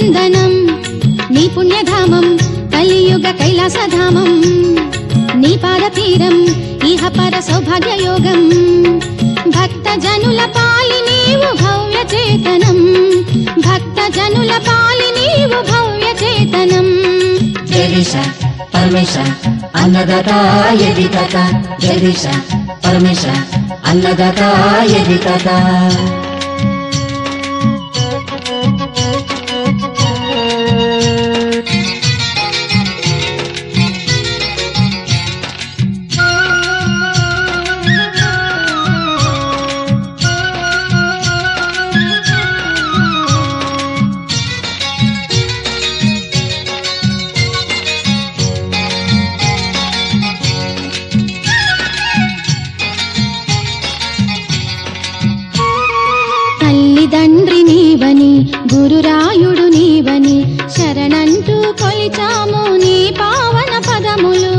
వందనం నీ పుణ్యధామం కలియుగ కైలాసధామం నీ పాదతీరం ఇహ పర సౌభాగ్య యోగం భక్త జనుల పాలి నీవు భవ్య చేతనం భక్త జనుల పాలి నీవు భవ్య చేతనం జగదీశ పరమేశ అన్నదాత ఎదికత జగదీశ పరమేశ అన్నదాత ఎదికత తల్లిదండ్రి నీవని గురురాయుడు నీవని శరణంటూ కొలిచాము నీ పావన పదములు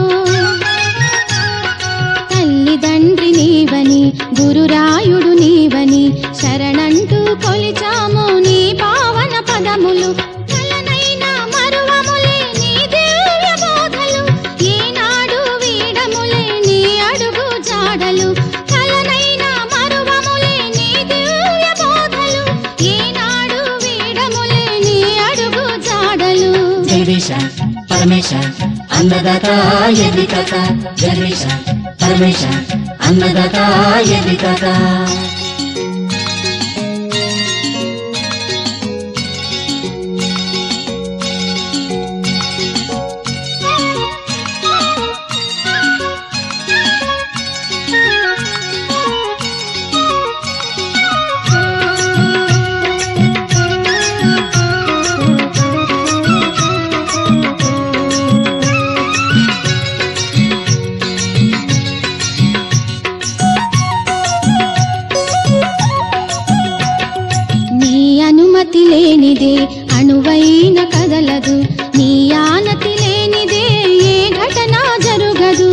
తల్లిదండ్రి నీవని గురురాయుడు నీవని శరణంటూ కొలిచాము నీ పావన పదములు కలనైనా మరువములే నీ దివ్య బోధలు ఏనాడు వీడములే నీ అడుగు జాడలు కలనైనా మరువములే నీ దివ్య బోధలు ఏనాడు వీడములే నీ అడుగు జాడలు జగదీశ పరమేశ అన్నదాత ఎదికత జగదీశ పరమేశ అన్నదాత ఎదికత నీ అనుమతి లేనిదే అణువైన కదలదు నీ ఆనతి లేనిదే ఏ ఘటన జరుగదు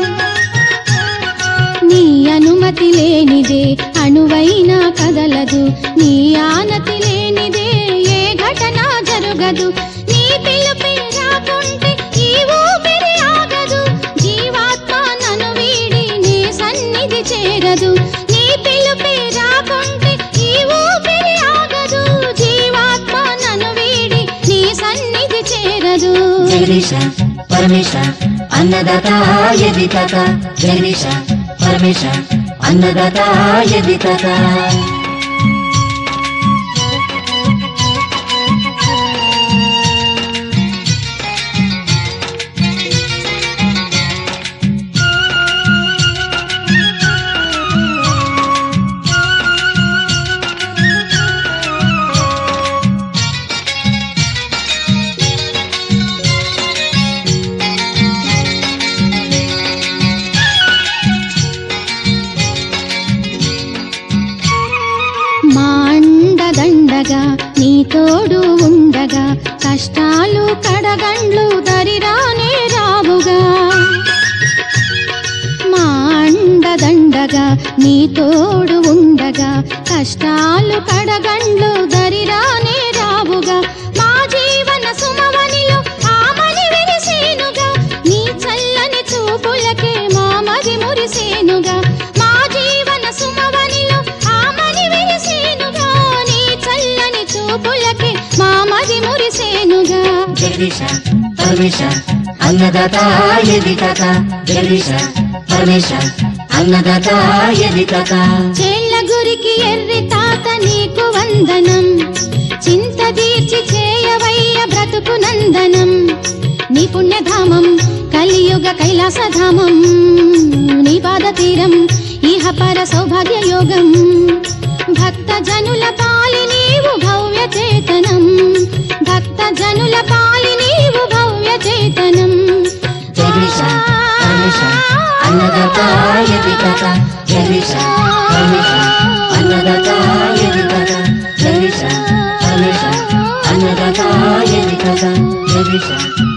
నీ అనుమతి లేనిదే అణువైన కదలదు నీ ఆనతి లేనిదే ఏ ఘటన జరుగదు నీ పిలుపే రాకుంటే ఈ ఊపిరి ఆగదు జీవాత్మ నన్ను వీడి నీ సన్నిధి చేరదు నీ పిలుపే రాకుంటే ఈ ఊపిరి ఆగదు జీవాత్మ నన్ను వీడి నీ సన్నిధి చేరదు జగదీశ పరమేశ అన్నదాత ఎదికత జగదీశ పరమేశ అన్నదాత ఎదికత మా అండదండగా నీ తోడు ఉండగా కష్టాలు కడగండ్లు దరిరానే రావుగా మా అండదండగా నీ తోడు ఉండగా కష్టాలు కడగండ్లు దరిరానే రావుగా మా జీవన సుమవనిలో ఆమని విరిసేనుగా నీ చల్లని చూపులకే మా మది మురిసేనుగా మా జీవన సుమవనిలో ఆమని విరిసేనుగా నీ చల్లని చూపులకే మా మది మురిసేనుగా జగదీశ పరమేశ అన్నదాత ఎదికత జగదీశ పరమేశ అన్నదాత ఎదికత చేళ్ళ గురికి ఎర్రి తాత నీకు వందనం చింత తీర్చి చేయవయ్య బ్రతుకు నందనం నీ పుణ్యధామం కలియుగ కైలాసధామం నీ పాదతీరం ఇహ పర సౌభాగ్య యోగం భక్త జనుల పాలి నీవు భవ్య చేతనం భక్త జనుల పాలి నీవు భవ్య చేతనం జగదీశ పరమేశ అన్నదాత ఎదికత జగదీశ పరమేశ అన్నదాత ఎదికత జగదీశ పరమేశ అన్నదాత ఎదికత జగదీశ